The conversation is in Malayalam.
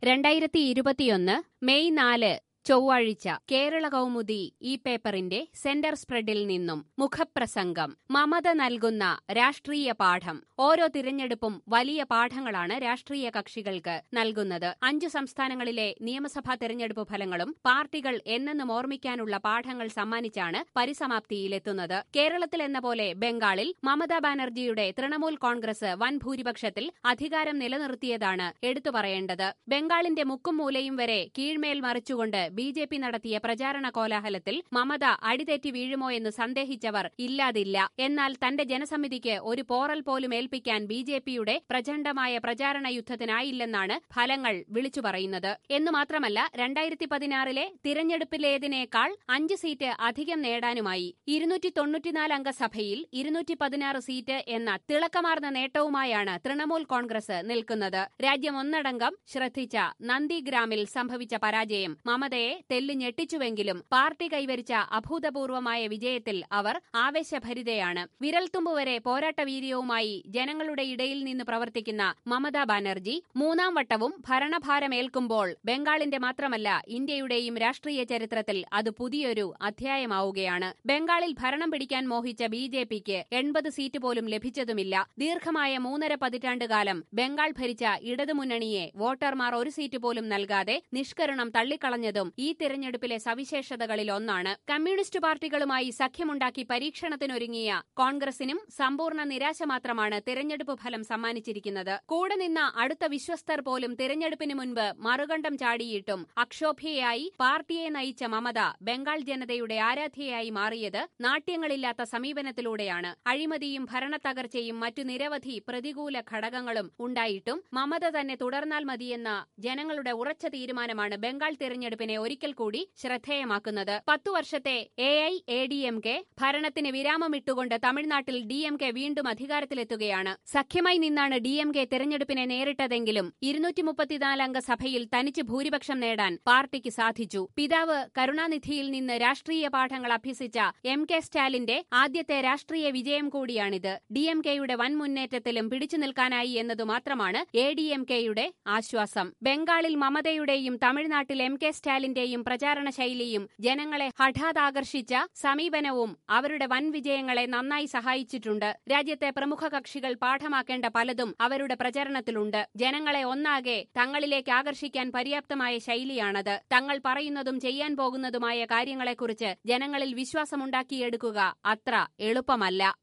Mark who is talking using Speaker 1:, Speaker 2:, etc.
Speaker 1: രണ്ടായിരത്തി ഇരുപത്തിയൊന്ന് മെയ് നാല് ചൊവ്വാഴ്ച കേരള കൗമുദി ഈ പേപ്പറിന്റെ സെന്റർ സ്പ്രെഡിൽ നിന്നും മുഖപ്രസംഗം മമത നൽകുന്ന രാഷ്ട്രീയ പാഠം ഓരോ തിരഞ്ഞെടുപ്പും വലിയ പാഠങ്ങളാണ് രാഷ്ട്രീയ കക്ഷികൾക്ക് നൽകുന്നത് അഞ്ചു സംസ്ഥാനങ്ങളിലെ നിയമസഭാ തെരഞ്ഞെടുപ്പ് ഫലങ്ങളും പാർട്ടികൾ എന്നെന്നും ഓർമ്മിക്കാനുള്ള പാഠങ്ങൾ സമ്മാനിച്ചാണ് പരിസമാപ്തിയിലെത്തുന്നത് കേരളത്തിലെന്ന പോലെ ബംഗാളിൽ മമതാ ബാനർജിയുടെ തൃണമൂൽ കോൺഗ്രസ് വൻ ഭൂരിപക്ഷത്തിൽ അധികാരം നിലനിർത്തിയതാണ് എടുത്തു പറയേണ്ടത് ബംഗാളിന്റെ മുക്കും മൂലയും വരെ കീഴ്മേൽ മറിച്ചുകൊണ്ട് ബി ജെ പി നടത്തിയ പ്രചാരണ കോലാഹലത്തിൽ മമത അടിതെറ്റി വീഴുമോ എന്ന് സന്ദേഹിച്ചവർ ഇല്ലാതില്ല എന്നാൽ തന്റെ ജനസമിതിക്ക് ഒരു പോറൽ പോലും ഏൽപ്പിക്കാൻ ബി ജെ പിയുടെ പ്രചണ്ഡമായ പ്രചാരണ യുദ്ധത്തിനായില്ലെന്നാണ് ഫലങ്ങൾ വിളിച്ചു പറയുന്നത് എന്നു മാത്രമല്ല രണ്ടായിരത്തി പതിനാറിലെ തിരഞ്ഞെടുപ്പിലേതിനേക്കാൾ അഞ്ച് സീറ്റ് അധികം നേടാനുമായി ഇരുന്നൂറ്റി തൊണ്ണൂറ്റിനാല് അംഗ സഭയിൽ ഇരുന്നൂറ്റി പതിനാറ് സീറ്റ് എന്ന തിളക്കമാർന്ന നേട്ടവുമായാണ് തൃണമൂൽ കോൺഗ്രസ് നിൽക്കുന്നത് രാജ്യം ഒന്നടങ്കം ശ്രദ്ധിച്ച നന്ദിഗ്രാമിൽ സംഭവിച്ച പരാജയം മമതയെ തെല്ലു ഞെട്ടിച്ചുവെങ്കിലും പാർട്ടി കൈവരിച്ച അഭൂതപൂർവമായ വിജയത്തിൽ അവർ ആവേശഭരിതയാണ് വിരൽത്തുമ്പുവരെ പോരാട്ടവീര്യവുമായി ജനങ്ങളുടെ ഇടയിൽ നിന്ന് പ്രവർത്തിക്കുന്ന മമതാ ബാനർജി മൂന്നാം വട്ടവും ഭരണഭാരമേൽക്കുമ്പോൾ ബംഗാളിന്റെ മാത്രമല്ല ഇന്ത്യയുടെയും രാഷ്ട്രീയ ചരിത്രത്തിൽ അത് പുതിയൊരു അധ്യായമാവുകയാണ് ബംഗാളിൽ ഭരണം പിടിക്കാൻ മോഹിച്ച ബി ജെ പിക്ക് എൺപത് സീറ്റ് പോലും ലഭിച്ചതുമില്ല ദീർഘമായ മൂന്നര പതിറ്റാണ്ടുകാലം ബംഗാൾ ഭരിച്ച ഇടതുമുന്നണിയെ വോട്ടർമാർ ഒരു സീറ്റ് പോലും നൽകാതെ നിഷ്കരണം തള്ളിക്കളഞ്ഞതും ഈ തിരഞ്ഞെടുപ്പിലെ സവിശേഷതകളിൽ ഒന്നാണ് കമ്മ്യൂണിസ്റ്റ് പാർട്ടികളുമായി സഖ്യമുണ്ടാക്കി പരീക്ഷണത്തിനൊരുങ്ങിയ കോൺഗ്രസിനും സമ്പൂർണ്ണ നിരാശ മാത്രമാണ് തിരഞ്ഞെടുപ്പ് ഫലം സമ്മാനിച്ചിരിക്കുന്നത് കൂടെ നിന്ന അടുത്ത വിശ്വസ്തർ പോലും തിരഞ്ഞെടുപ്പിന് മുൻപ് മറുകണ്ഠം ചാടിയിട്ടും അക്ഷോഭ്യയായി പാർട്ടിയെ നയിച്ച മമത ബംഗാൾ ജനതയുടെ ആരാധ്യയായി മാറിയത് നാട്യങ്ങളില്ലാത്ത സമീപനത്തിലൂടെയാണ് അഴിമതിയും ഭരണത്തകർച്ചയും മറ്റു നിരവധി പ്രതികൂല ഘടകങ്ങളും ഉണ്ടായിട്ടും മമത തന്നെ തുടർന്നാൽ മതിയെന്ന ജനങ്ങളുടെ ഉറച്ച തീരുമാനമാണ് ബംഗാൾ തിരഞ്ഞെടുപ്പിനെ ഒരിക്കൽ കൂടി ശ്രദ്ധേയമാക്കുന്നത് പത്തു വർഷത്തെ A I A D M K ഭരണത്തിന് വിരാമമിട്ടുകൊണ്ട് തമിഴ്നാട്ടിൽ ഡി എം കെ വീണ്ടും അധികാരത്തിലെത്തുകയാണ് സഖ്യമായി നിന്നാണ് ഡി എം കെ തെരഞ്ഞെടുപ്പിനെ നേരിട്ടതെങ്കിലും ഇരുന്നൂറ്റി മുപ്പത്തിനാല് അംഗ സഭയിൽ തനിച്ച് ഭൂരിപക്ഷം നേടാൻ പാർട്ടിക്ക് സാധിച്ചു പിതാവ് കരുണാനിധിയിൽ നിന്ന് രാഷ്ട്രീയ പാഠങ്ങൾ അഭ്യസിച്ച എം കെ സ്റ്റാലിന്റെ ആദ്യത്തെ രാഷ്ട്രീയ വിജയം കൂടിയാണിത് ഡി എം കെയുടെ വൻ മുന്നേറ്റത്തിലും പിടിച്ചു നിൽക്കാനായി എന്നതു മാത്രമാണ് എ ഡി എം കെയുടെ ആശ്വാസം ബംഗാളിൽ മമതയുടെയും തമിഴ്നാട്ടിൽ എം കെ സ്റ്റാലിന്റെയും പ്രചാരണ ശൈലിയും ജനങ്ങളെ ഹഠാത് ആകർഷിച്ച സമീപനവും അവരുടെ വൻ വിജയങ്ങളെ നന്നായി സഹായിച്ചിട്ടുണ്ട് രാജ്യത്തെ പ്രമുഖ കക്ഷികൾ പാഠമാക്കേണ്ട പലതും അവരുടെ പ്രചരണത്തിലുണ്ട് ജനങ്ങളെ ഒന്നാകെ തങ്ങളിലേക്ക് ആകർഷിക്കാൻ പര്യാപ്തമായ ശൈലിയാണത് തങ്ങൾ പറയുന്നതും ചെയ്യാൻ പോകുന്നതുമായ കാര്യങ്ങളെക്കുറിച്ച് ജനങ്ങളിൽ വിശ്വാസമുണ്ടാക്കിയെടുക്കുക അത്ര എളുപ്പമല്ല